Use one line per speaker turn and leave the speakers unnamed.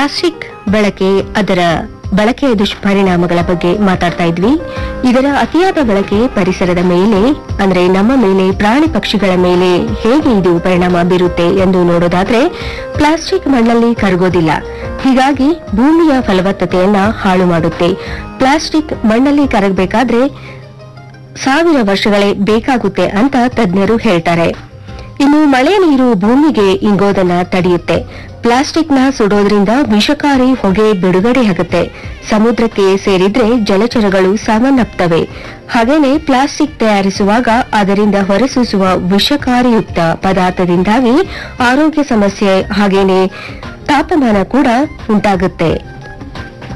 plastic ಬಳಕೆ ಅದರ ಬಳಕೆಯ ದುಷ್ಪರಿಣಾಮಗಳ ಬಗ್ಗೆ ಮಾತಾಡ್ತಾ ಇದ್ವಿ ಇದರ ಅತಿಯಾದ ಬಳಕೆ ಪರಿಸರದ ಮೇಲೆ ಅಂದ್ರೆ ನಮ್ಮ ಮೇಲೆ ಪ್ರಾಣಿ ಪಕ್ಷಿಗಳ ಮೇಲೆ ಹೇಗೆ ಇದು ಪರಿಣಾಮ ಬೀರುತ್ತೆ ಎಂದು ನೋಡೋದಾದ್ರೆ ಪ್ಲಾಸ್ಟಿಕ್ ಮಣ್ಣಲ್ಲಿ ಕರಗೋದಿಲ್ಲ ಹೀಗಾಗಿ ಭೂಮಿಯ ಫಲವತ್ತತೆಯನ್ನ ಹಾಳು ಮಾಡುತ್ತೆ ಪ್ಲಾಸ್ಟಿಕ್ ಮಣ್ಣಲ್ಲಿ ಕರಗಬೇಕಾದ್ರೆ ಸಾವಿರ ವರ್ಷಗಳೇ ಬೇಕಾಗುತ್ತೆ ಅಂತ ತಜ್ಞರು ಹೇಳ್ತಾರೆ ಇನ್ನು ಮಳೆ ನೀರು ಭೂಮಿಗೆ ಇಂಗೋದನ್ನ ತಡೆಯುತ್ತೆ ಪ್ಲಾಸ್ಟಿಕ್ನ ಸುಡೋದ್ರಿಂದ ವಿಷಕಾರಿ ಹೊಗೆ ಬಿಡುಗಡೆಯಾಗುತ್ತೆ ಸಮುದ್ರಕ್ಕೆ ಸೇರಿದ್ರೆ ಜಲಚರಗಳು ಸಾವನ್ನಪ್ತವೆ ಹಾಗೇನೆ ಪ್ಲಾಸ್ಟಿಕ್ ತಯಾರಿಸುವಾಗ ಅದರಿಂದ ಹೊರಸೂಸುವ ವಿಷಕಾರಿಯುಕ್ತ ಪದಾರ್ಥದಿಂದಾಗಿ ಆರೋಗ್ಯ ಸಮಸ್ಯೆ ಹಾಗೇನೆ ತಾಪಮಾನ ಕೂಡ ಉಂಟಾಗುತ್ತೆ